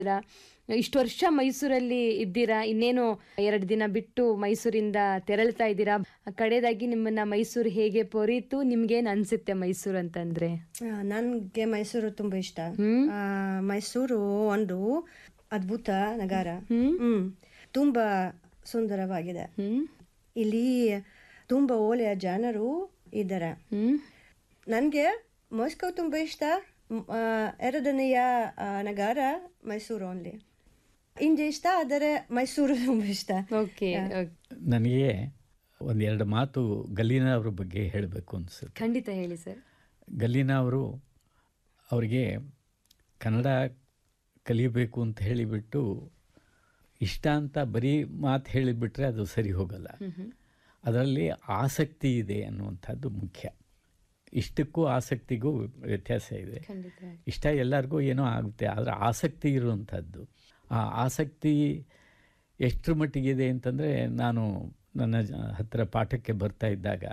ಇದ್ದೀರಾ. ಇಷ್ಟು ವರ್ಷ ಮೈಸೂರಲ್ಲಿ ಇದ್ದೀರಾ ಇನ್ನೇನು ಎರಡು ದಿನ ಬಿಟ್ಟು ಮೈಸೂರಿಂದ ತೆರಳ್ತಾ ಇದ್ದೀರಾ ಕಡೆದಾಗಿ ನಿಮ್ಮನ್ನ ಮೈಸೂರು ಹೇಗೆ ಪೊರೀತು ನಿಮ್ಗೇನ್ ಅನ್ಸುತ್ತೆ ಮೈಸೂರು ಅಂತಂದ್ರೆ ನನಗೆ ಮೈಸೂರು ತುಂಬ ಇಷ್ಟ ಹ್ಮ್. ಆ, ಮೈಸೂರು ಒಂದು ಅದ್ಭುತ ನಗರ ಹ್ಮ್. ಹ್ಮ್ ತುಂಬ ಸುಂದರವಾಗಿದೆ ಹ್ಮ್ ಇಲ್ಲಿ ತುಂಬ ಒಳ್ಳೆಯ ಜನರು ಇದ್ದಾರೆ ಹ್ಮ್ ನನಗೆ ಮಾಸ್ಕೋ ತುಂಬ ಇಷ್ಟ ಮ್, ಆ, ಎರಡನೆಯ ಆ, ನಗರ ಮೈಸೂರು ಓನ್ಲಿ ಇಂಡಿಯಾ ಇಷ್ಟ ಆದರೆ ಮೈಸೂರು ತುಂಬ ಇಷ್ಟ ಓಕೆ ನನಗೆ ಒಂದೆರಡು ಮಾತು ಗಲೀನಾ ಅವ್ರ ಬಗ್ಗೆ ಹೇಳಬೇಕು ಅನಿಸುತ್ತೆ ಖಂಡಿತ ಹೇಳಿ ಸರ್ ಗಲೀನಾ ಅವರು ಅವರಿಗೆ ಕನ್ನಡ ಕಲಿಯಬೇಕು ಅಂತ ಹೇಳಿಬಿಟ್ಟು ಇಷ್ಟ ಅಂತ ಬರೀ ಮಾತು ಹೇಳಿಬಿಟ್ರೆ ಅದು ಸರಿ ಹೋಗಲ್ಲ ಅದರಲ್ಲಿ ಆಸಕ್ತಿ ಇದೆ ಅನ್ನುವಂಥದ್ದು ಮುಖ್ಯ ಇಷ್ಟಕ್ಕೂ ಆಸಕ್ತಿಗೂ ವ್ಯತ್ಯಾಸ ಇದೆ ಖಂಡಿತ ಇಷ್ಟ ಎಲ್ಲರಿಗೂ ಏನೋ ಆಗುತ್ತೆ ಆದರೆ ಆಸಕ್ತಿ ಇರುವಂಥದ್ದು ಆ ಆಸಕ್ತಿ ಎಷ್ಟರ ಮಟ್ಟಿಗಿದೆ ಅಂತಂದರೆ ನಾನು ನನ್ನ ಜ- ಹತ್ತಿರ ಪಾಠಕ್ಕೆ ಬರ್ತಾ ಇದ್ದಾಗ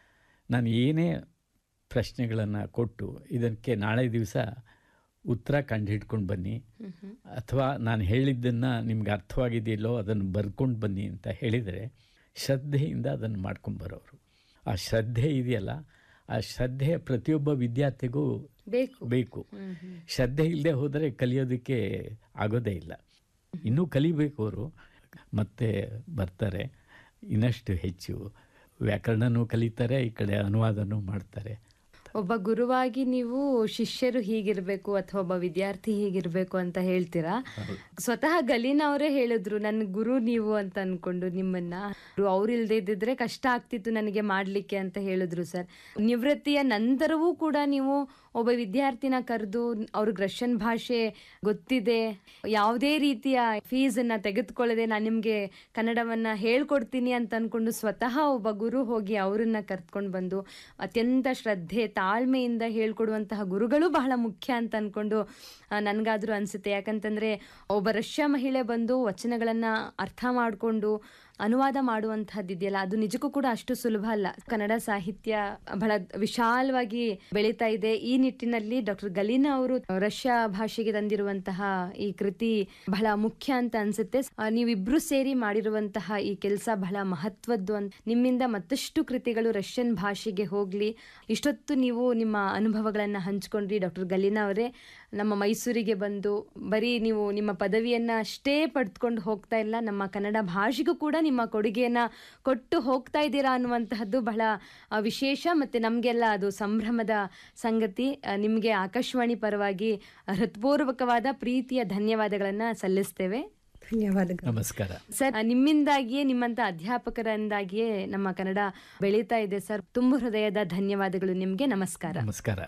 ನಾನು ಏನೇ ಪ್ರಶ್ನೆಗಳನ್ನು ಕೊಟ್ಟು ಇದಕ್ಕೆ ನಾಳೆ ದಿವಸ ಉತ್ತರ ಕಂಡುಹಿಡ್ಕೊಂಡು ಬನ್ನಿ ಅಥವಾ ನಾನು ಹೇಳಿದ್ದನ್ನು ನಿಮ್ಗೆ ಅರ್ಥವಾಗಿದೆಯಲ್ಲೋ ಅದನ್ನು ಬರ್ಕೊಂಡು ಬನ್ನಿ ಅಂತ ಹೇಳಿದರೆ ಶ್ರದ್ಧೆಯಿಂದ ಅದನ್ನು ಮಾಡ್ಕೊಂಬರೋರು ಆ ಶ್ರದ್ಧೆ ಇದೆಯಲ್ಲ ಆ ಶ್ರದ್ಧೆ ಪ್ರತಿಯೊಬ್ಬ ವಿದ್ಯಾರ್ಥಿಗೂ ಬೇಕು ಬೇಕು ಶ್ರದ್ಧೆ ಇಲ್ಲದೆ ಹೋದರೆ ಕಲಿಯೋದಕ್ಕೆ ಆಗೋದೇ ಇಲ್ಲ ಇನ್ನೂ ಕಲಿಬೇಕು ಅವರು ಮತ್ತೆ ಬರ್ತಾರೆ ಇನ್ನಷ್ಟು ಹೆಚ್ಚು ವ್ಯಾಕರಣನೂ ಕಲಿತಾರೆ ಈ ಕಡೆ ಅನುವಾದನೂ ಮಾಡ್ತಾರೆ ಒಬ್ಬ ಗುರುವಾಗಿ ನೀವು ಶಿಷ್ಯರು ಹೀಗಿರ್ಬೇಕು ಅಥವಾ ಒಬ್ಬ ವಿದ್ಯಾರ್ಥಿ ಹೀಗಿರ್ಬೇಕು ಅಂತ ಹೇಳ್ತೀರಾ ಸ್ವತಃ ಗಲೀನಾ ಅವರೇ ಹೇಳಿದ್ರು ನನ್ನ ಗುರು ನೀವು ಅಂತ ಅನ್ಕೊಂಡು ನಿಮ್ಮನ್ನ ಅವ್ರು ಇಲ್ದೇ ಇದ್ದಿದ್ರೆ ಕಷ್ಟ ಆಗ್ತಿತ್ತು ನನಗೆ ಮಾಡ್ಲಿಕ್ಕೆ ಅಂತ ಹೇಳಿದ್ರು ಸರ್ ನಿವೃತ್ತಿಯ ನಂತರವೂ ಕೂಡ ನೀವು ಒಬ್ಬ ವಿದ್ಯಾರ್ಥಿನ ಕರೆದು ಅವ್ರಿಗೆ ರಷ್ಯನ್ ಭಾಷೆ ಗೊತ್ತಿದೆ ಯಾವುದೇ ರೀತಿಯ ಫೀಸ್ ಅನ್ನ ತೆಗೆದುಕೊಳ್ಳದೆ ನಾನು ನಿಮ್ಗೆ ಕನ್ನಡವನ್ನ ಹೇಳ್ಕೊಡ್ತೀನಿ ಅಂತ ಅನ್ಕೊಂಡು ಸ್ವತಃ ಒಬ್ಬ ಗುರು ಹೋಗಿ ಅವರನ್ನ ಕರ್ತ್ಕೊಂಡು ಬಂದು ಅತ್ಯಂತ ಶ್ರದ್ಧೆ ತಾಳ್ಮೆಯಿಂದ ಹೇಳ್ಕೊಡುವಂತಹ ಗುರುಗಳು ಬಹಳ ಮುಖ್ಯ ಅಂತ ಅನ್ಕೊಂಡು ಆ, ನನ್ಗಾದ್ರೂ ಅನ್ಸುತ್ತೆ ಯಾಕಂತಂದ್ರೆ ಒಬ್ಬ ರಷ್ಯಾ ಮಹಿಳೆ ಬಂದು ವಚನಗಳನ್ನ ಅರ್ಥ ಮಾಡಿಕೊಂಡು ಅನುವಾದ ಮಾಡುವಂತಹದ್ದಿದೆಯಲ್ಲ ಅದು ನಿಜಕ್ಕೂ ಕೂಡ ಅಷ್ಟು ಸುಲಭ ಅಲ್ಲ ಕನ್ನಡ ಸಾಹಿತ್ಯ ಬಹಳ ವಿಶಾಲವಾಗಿ ಬೆಳೀತಾ ಇದೆ ಈ ನಿಟ್ಟಿನಲ್ಲಿ ಡಾಕ್ಟರ್ ಗಲೀನಾ ಅವರು ರಷ್ಯಾ ಭಾಷೆಗೆ ತಂದಿರುವಂತಹ ಈ ಕೃತಿ ಬಹಳ ಮುಖ್ಯ ಅಂತ ಅನ್ಸುತ್ತೆ ಆ, ನೀವಿಬ್ರು ಸೇರಿ ಮಾಡಿರುವಂತಹ ಈ ಕೆಲಸ ಬಹಳ ಮಹತ್ವದ್ದು ಅಂತ ನಿಮ್ಮಿಂದ ಮತ್ತಷ್ಟು ಕೃತಿಗಳು ರಷ್ಯನ್ ಭಾಷೆಗೆ ಹೋಗ್ಲಿ ಇಷ್ಟೊತ್ತು ನೀವು ನಿಮ್ಮ ಅನುಭವಗಳನ್ನ ಹಂಚ್ಕೊಂಡ್ರಿ ಡಾಕ್ಟರ್ ಗಲೀನಾ ಅವರೇ ನಮ್ಮ ಮೈಸೂರಿಗೆ ಬಂದು ಬರೀ ನೀವು ನಿಮ್ಮ ಪದವಿಯನ್ನ ಅಷ್ಟೇ ಪಡೆದುಕೊಂಡು ಹೋಗ್ತಾ ಇಲ್ಲ ನಮ್ಮ ಕನ್ನಡ ಭಾಷೆಗೂ ಕೂಡ ನಿಮ್ಮ ಕೊಡುಗೆಯನ್ನ ಕೊಟ್ಟು ಹೋಗ್ತಾ ಇದ್ದೀರಾ ಅನ್ನುವಂತಹದ್ದು ಬಹಳ ಆ, ವಿಶೇಷ ಮತ್ತೆ ನಮಗೆಲ್ಲ ಅದು ಸಂಭ್ರಮದ ಸಂಗತಿ ಆ, ನಿಮ್ಗೆ ಆಕಾಶವಾಣಿ ಪರವಾಗಿ ಹೃತ್ಪೂರ್ವಕವಾದ ಪ್ರೀತಿಯ ಧನ್ಯವಾದಗಳನ್ನ ಸಲ್ಲಿಸ್ತೇವೆ ಧನ್ಯವಾದಗಳು ನಮಸ್ಕಾರ ಸರ್ ಆ, ನಿಮ್ಮಿಂದಾಗಿಯೇ ನಿಮ್ಮಂತ ಅಧ್ಯಾಪಕರಿಂದಾಗಿಯೇ ನಮ್ಮ ಕನ್ನಡ ಬೆಳೀತಾ ಇದೆ ಸರ್ ತುಂಬ ಹೃದಯದ ಧನ್ಯವಾದಗಳು ನಿಮ್ಗೆ ನಮಸ್ಕಾರ ನಮಸ್ಕಾರ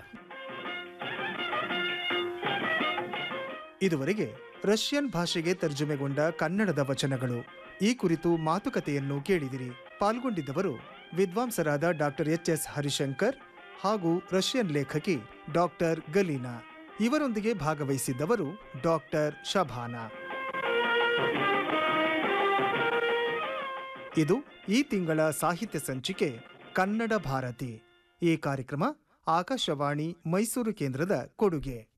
ಇದುವರೆಗೆ ರಷ್ಯನ್ ಭಾಷೆಗೆ ತರ್ಜುಮೆಗೊಂಡ ಕನ್ನಡದ ವಚನಗಳು ಈ ಕುರಿತು ಮಾತುಕತೆಯನ್ನು ಕೇಳಿದಿರಿ ಪಾಲ್ಗೊಂಡಿದ್ದವರು ವಿದ್ವಾಂಸರಾದ ಡಾಕ್ಟರ್ ಎಚ್ ಎಸ್ ಹರಿಶಂಕರ್ ಹಾಗೂ ರಷ್ಯನ್ ಲೇಖಕಿ ಡಾಕ್ಟರ್ ಗಲೀನಾ ಇವರೊಂದಿಗೆ ಭಾಗವಹಿಸಿದ್ದವರು ಡಾಕ್ಟರ್ ಶಭಾನಾ ಇದು ಈ ತಿಂಗಳ ಸಾಹಿತ್ಯ ಸಂಚಿಕೆ ಕನ್ನಡ ಭಾರತಿ ಈ ಕಾರ್ಯಕ್ರಮ ಆಕಾಶವಾಣಿ ಮೈಸೂರು ಕೇಂದ್ರದ ಕೊಡುಗೆ